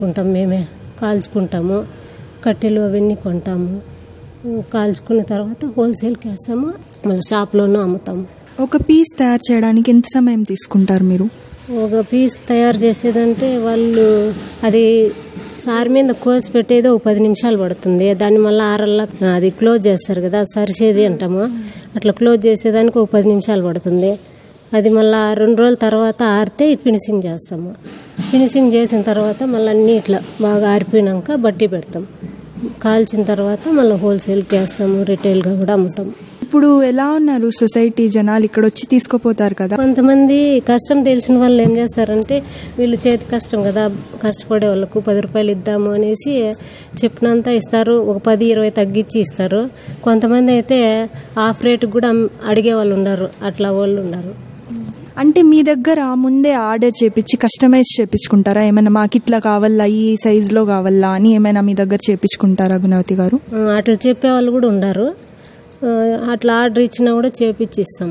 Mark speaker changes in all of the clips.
Speaker 1: ఉంటాం మేమే కాల్చుకుంటాము కట్టెలు అవన్నీ కొంటాము కాల్చుకున్న తర్వాత హోల్సేల్కి వేస్తాము మళ్ళీ షాప్లోనూ అమ్ముతాము
Speaker 2: ఒక పీస్ తయారు చేయడానికి ఎంత సమయం తీసుకుంటారు మీరు
Speaker 1: ఒక పీస్ తయారు చేసేదంటే వాళ్ళు అది సారి మీద కోసి పెట్టేది ఒక పది నిమిషాలు పడుతుంది దాన్ని మళ్ళీ ఆరల్లా అది క్లోజ్ చేస్తారు కదా సరిసేది అంటాము అట్లా క్లోజ్ చేసేదానికి ఒక పది నిమిషాలు పడుతుంది అది మళ్ళీ రెండు రోజుల తర్వాత ఆరితే ఫినిషింగ్ చేస్తాము ఫినిషింగ్ చేసిన తర్వాత మళ్ళీ అన్నీ ఇట్లా బాగా ఆరిపోయినాక బట్టి పెడతాం కాల్చిన తర్వాత మళ్ళీ హోల్సేల్కి వేస్తాము రిటైల్గా కూడా అమ్ముతాం
Speaker 2: ఇప్పుడు ఎలా ఉన్నారు సొసైటీ జనాలు ఇక్కడ వచ్చి తీసుకుపోతారు కదా
Speaker 1: కొంతమంది కష్టం తెలిసిన వాళ్ళు ఏం చేస్తారంటే వీళ్ళు చేతి కష్టం కదా కష్టపడే వాళ్ళకు పది రూపాయలు ఇద్దాము అనేసి చెప్పినంత ఇస్తారు ఒక పది ఇరవై తగ్గించి ఇస్తారు కొంతమంది అయితే హాఫ్ రేట్ కూడా అమ్- అడిగే వాళ్ళు ఉన్నారు అట్లా వాళ్ళు ఉన్నారు
Speaker 2: అంటే మీ దగ్గర ముందే ఆర్డర్ చేపించి కస్టమైజ్ చేపించుకుంటారా ఏమైనా మాకు ఇట్లా కావాలా ఈ సైజ్ లో కావాలా అని ఏమైనా మీ దగ్గర చేపించుకుంటారా గుణవతి గారు
Speaker 1: ఆ, అట్లా చెప్పే వాళ్ళు కూడా ఉన్నారు ఆ, అట్లా ఆర్డర్ ఇచ్చినా కూడా చేపించి ఇస్తాం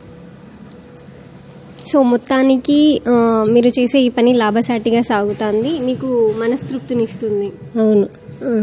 Speaker 3: సో మొత్తానికి ఆ, మీరు చేసే ఈ పని లాభసాటిగా సాగుతుంది మీకు మనస్తృప్తినిస్తుంది
Speaker 1: అవును ఆ.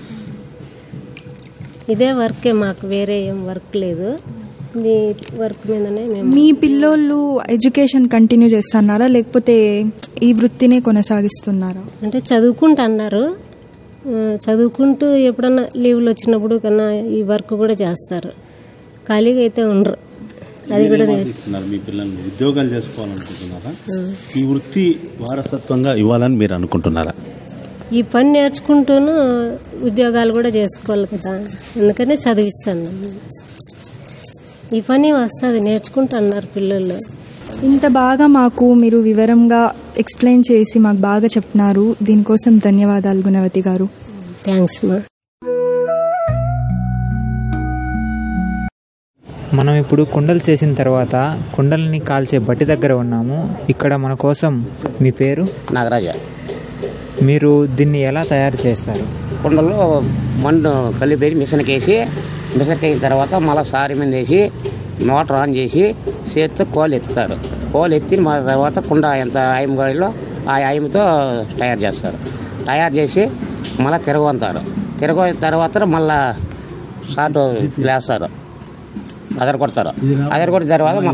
Speaker 1: ఇదే వర్కే మాకు వేరే ఏం వర్క్ లేదు ఈ వర్క్ మీదనే మేము
Speaker 2: మీ పిల్లోళ్ళు ఎడ్యుకేషన్ కంటిన్యూ చేస్తున్నారా లేకపోతే ఈ వృత్తినే కొనసాగిస్తున్నారా
Speaker 1: అంటే చదువుకుంటా అన్నారు ఆ, చదువుకుంటూ ఎప్పుడన్నా లీవ్లు వచ్చినప్పుడు కన్నా ఈ వర్క్ కూడా చేస్తారు ఖాళీగా అయితే ఉండరు అది కూడా నేర్చు
Speaker 4: ఆలోచిస్తున్నారు మీ పిల్లల్ని ఉద్యోగాలు చేసుకోవాలనుకుంటున్నారా ఈ వృత్తి వారసత్వంగా ఇవ్వాలని మీరు అనుకుంటున్నారా
Speaker 1: ఈ పని నేర్చుకుంటూను ఉద్యోగాలు కూడా చేసుకోవాలి కదా అందుకనే చదివిస్తాను ఈ పని వస్తుంది నేర్చుకుంటా అన్నారు పిల్లలు
Speaker 2: ఇంత బాగా మాకు మీరు వివరంగా ఎక్స్ప్లెయిన్ చేసి మాకు బాగా చెప్తున్నారు దీనికోసం ధన్యవాదాలు గుణవతి గారు
Speaker 1: థ్యాంక్స్ మా
Speaker 5: మనం ఇప్పుడు కుండలు చేసిన తర్వాత కుండల్ని కాల్చే బట్టి దగ్గర ఉన్నాము ఇక్కడ మన కోసం మీ పేరు
Speaker 6: నాగరాజ
Speaker 5: మీరు దీన్ని ఎలా తయారు చేస్తారు
Speaker 6: కుండలో మండు కలిపేసి మిషన్కి వేసి మిషన్కి అయిన తర్వాత మళ్ళీ సారి మీద వేసి మోటార్ ఆన్ చేసి చేతితో కోలు ఎత్తుతారు కోలు ఎత్తిన మా తర్వాత కుండ ఎంత ఆయం గాడిలో ఆ ఆయంతో తయారు చేస్తారు తయారు చేసి మళ్ళీ తిరగంతారు తిరగ తర్వాత మళ్ళా షార్ట్ వేస్తారు అదర కొడతారు అదర కొట్టిన తర్వాత మ-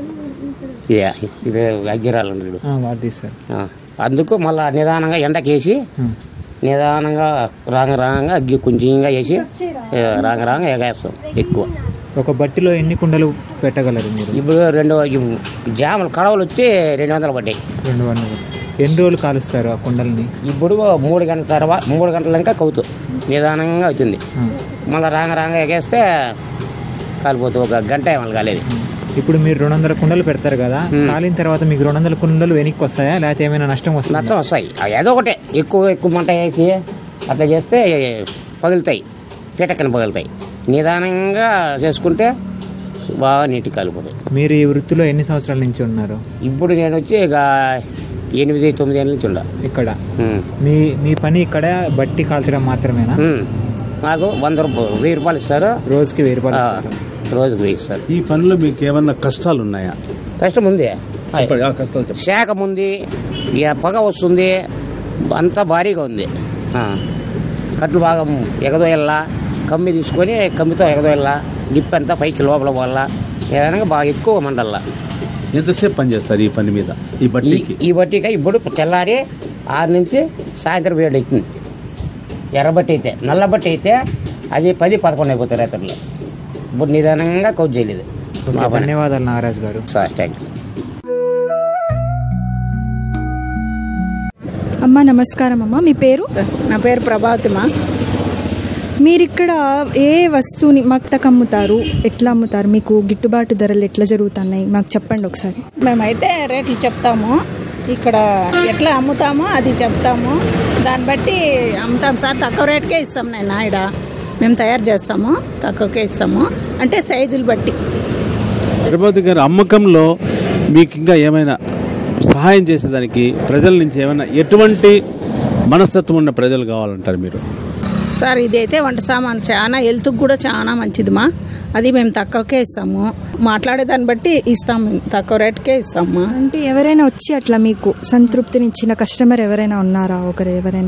Speaker 6: ఇదే ఇది అగ్గిరాలు ఉన్నాడు
Speaker 5: ఆ, వాడు తీస్తారు
Speaker 6: ఆ, అందుకు మళ్ళా నిదానంగా ఎండకేసి నిదానంగా రాంగ రాంగ అగ్గి కొంచెంగా వేసి ఏ, రాంగ రాంగ ఎగేస్తాం ఎక్కువ
Speaker 5: ఒక బట్టిలో ఎన్ని కుండలు పెట్టగలరు మీరు
Speaker 6: ఇప్పుడు రెండు ఈ జాములు కడవలు వచ్చి రెండు వందలు పడ్డాయి
Speaker 5: రెండు వందలు ఎన్ని రోజులు కాలుస్తారు ఆ కుండల్ని
Speaker 6: ఇప్పుడు మూడు గంటల తర్వాత మూడు గంటల ఇంకా కవుతూ నిదానంగా అవుతుంది మళ్ళీ రాంగ రాంగ ఎగేస్తే కాలిపోతుంది ఒక గంట ఏమన్నా కాలేదు
Speaker 5: ఇప్పుడు మీరు రెండు వందల కుండలు పెడతారు కదా కాలిన తర్వాత మీకు రెండు వందల కుండలు వెనక్కి వస్తాయా లేకపోతే ఏమైనా నష్టం వస్తుందా
Speaker 6: నష్టం వస్తాయి అవి ఏదో ఒకటే ఎక్కువ ఎక్కువ మంట వేసి అట్లా చేస్తే పగులుతాయి పీటక్కని పగులుతాయి నిదానంగా చేసుకుంటే బాగా నీట్గా కాలిపోతాయి
Speaker 5: మీరు ఈ వృత్తిలో ఎన్ని సంవత్సరాల నుంచి ఉన్నారు
Speaker 6: ఇప్పుడు నేను వచ్చి ఇక ఎనిమిది తొమ్మిది ఏళ్ళ నుంచి ఉండ
Speaker 5: ఇక్కడ
Speaker 6: ఉమ్.
Speaker 5: మీ మీ పని ఇక్కడ బట్టి కాల్చడం మాత్రమేనా
Speaker 6: ఉమ్. నాకు వంద రూపాయలు వెయ్యి రూపాయలు ఇస్తారు
Speaker 5: రోజుకి వెయ్యి రూపాయలు
Speaker 6: ఆ,
Speaker 5: ఇస్తారు.
Speaker 6: రోజుకి వెయ్యి ఇస్తారు
Speaker 4: ఈ పనిలో మీకు ఏమన్నా కష్టాలు ఉన్నాయా
Speaker 6: కష్టం ఉంది
Speaker 4: చెప్పండి, ఆ కష్టాలు చెప్పండి
Speaker 6: శాఖం ఉంది ఇక పొగ వస్తుంది అంతా భారీగా ఉంది ఆ. కట్లు బాగా ఎగదోయల్లా కమ్మి తీసుకొని కమ్మితో ఎగదోయల్లా నిప్పు అంతా పైకి లోపల పోవాలా ఏదైనా బాగా ఎక్కువ మండల్లా
Speaker 4: ఎంతసేపు పని చేస్తారు ఈ పని మీద ఈ
Speaker 6: ఈ
Speaker 4: బట్టీకి
Speaker 6: ఈ బట్టిక ఇప్పుడు తెల్లారి ఆరు నుంచి సాయంత్రం వేడి అవుతుంది ఎర్రబట్టి అయితే నల్ల బట్టి అయితే అది పది పదకొండు అయిపోతాయి రైతుల్లో ఇప్పుడు నిదానంగా కౌట్ చేయలేదు మా పని
Speaker 5: ధన్యవాదాలు నాగరాజ్ గారు
Speaker 6: సార్ థ్యాంక్ యూ
Speaker 2: అమ్మ నమస్కారం అమ్మ మీ పేరు
Speaker 7: నా పేరు ప్రభావతిమా
Speaker 2: మీరిక్కడ ఏ వస్తువుని మక్తకు అమ్ముతారు ఎట్లా అమ్ముతారు మీకు గిట్టుబాటు ధరలు ఎట్లా జరుగుతున్నాయి మాకు చెప్పండి ఒకసారి
Speaker 7: మేమైతే రేట్లు చెప్తాము ఇక్కడ ఎట్లా అమ్ముతామో అది చెప్తాము దాన్ని బట్టి అమ్ముతాం సార్ తక్కువ రేటుకే ఇస్తాం నేను ఆడ మేము తయారు చేస్తాము తక్కువకే ఇస్తాము అంటే సైజులు బట్టి
Speaker 4: ప్రభావతి గారు అమ్మకంలో మీకు ఇంకా ఏమైనా సహాయం చేసేదానికి ప్రజల నుంచి ఏమైనా ఎటువంటి మనస్తత్వం ఉన్న ప్రజలు కావాలంటారు మీరు
Speaker 7: సార్ ఇదైతే వంట సామాన్ చాలా హెల్త్కి కూడా చాలా మంచిది మా అది మేము తక్కువకే ఇస్తాము మాట్లాడే దాన్ని బట్టి ఇస్తాము మేము. తక్కువ రేట్కే ఇస్తాము
Speaker 2: అంటే ఎవరైనా వచ్చి అట్లా మీకు సంతృప్తినిచ్చిన కస్టమర్ ఎవరైనా ఉన్నారా ఒకరు ఎవరైనా